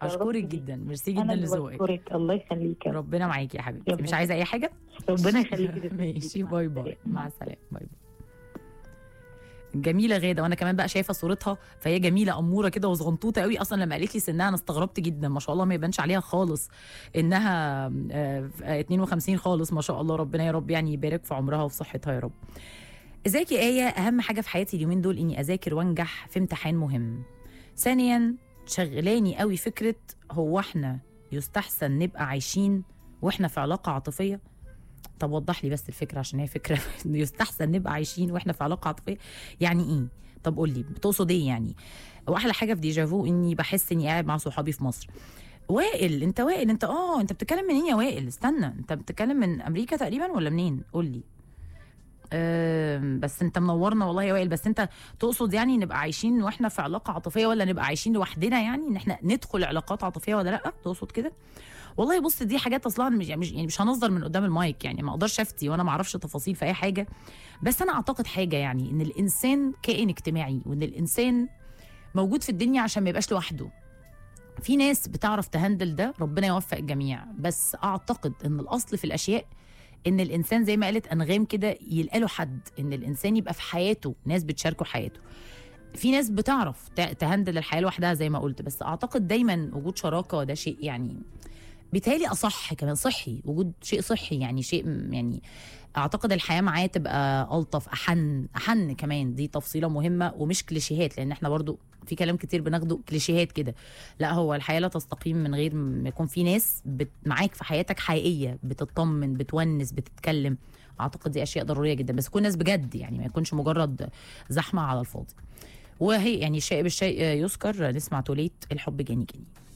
اشكرك جدا ميرسي جدا انا اللي لذوقك بشكرك الله يخليك يا رب. ربنا معاكي يا حبيبتي ربنا مش عايزه اي حاجه ربنا يخليكي ماشي باي باي مع السلامه باي باي جميله غاده وانا كمان بقى شايفه صورتها فهي جميله اموره كده وصغنطوطه قوي اصلا لما قالت لي سنها انا استغربت جدا ما شاء الله ما يبانش عليها خالص انها آه، آه، 52 خالص ما شاء الله ربنا يا رب يعني يبارك في عمرها وفي صحتها يا رب ازيك يا ايه اهم حاجه في حياتي اليومين دول اني اذاكر وانجح في امتحان مهم ثانيا شغلاني قوي فكره هو احنا يستحسن نبقى عايشين واحنا في علاقه عاطفيه طب وضح لي بس الفكره عشان هي فكره يستحسن نبقى عايشين واحنا في علاقه عاطفيه يعني ايه طب قول لي بتقصد ايه يعني واحلى حاجه في ديجافو اني بحس اني قاعد مع صحابي في مصر وائل انت وائل انت اه انت بتتكلم منين يا وائل استنى انت بتتكلم من امريكا تقريبا ولا منين قول لي أم، بس انت منورنا والله يا وائل بس انت تقصد يعني نبقى عايشين واحنا في علاقه عاطفيه ولا نبقى عايشين لوحدنا يعني ان احنا ندخل علاقات عاطفيه ولا لا تقصد كده والله بص دي حاجات اصلا مش مش يعني مش هنصدر من قدام المايك يعني ما اقدرش افتي وانا ما اعرفش تفاصيل في اي حاجه بس انا اعتقد حاجه يعني ان الانسان كائن اجتماعي وان الانسان موجود في الدنيا عشان ما يبقاش لوحده في ناس بتعرف تهندل ده ربنا يوفق الجميع بس اعتقد ان الاصل في الاشياء ان الانسان زي ما قالت انغام كده يلقى له حد ان الانسان يبقى في حياته ناس بتشاركه حياته في ناس بتعرف ت- تهندل الحياه لوحدها زي ما قلت بس اعتقد دايما وجود شراكه ده شيء يعني بيتهيألي اصح كمان صحي وجود شيء صحي يعني شيء م- يعني اعتقد الحياه معاه تبقى الطف احن احن كمان دي تفصيله مهمه ومش كليشيهات لان احنا برضو في كلام كتير بناخده كليشيهات كده لا هو الحياه لا تستقيم من غير ما يكون في ناس بت معاك في حياتك حقيقيه بتطمن بتونس بتتكلم اعتقد دي اشياء ضروريه جدا بس تكون ناس بجد يعني ما يكونش مجرد زحمه على الفاضي وهي يعني الشيء بالشيء يذكر نسمع توليت الحب جاني جاني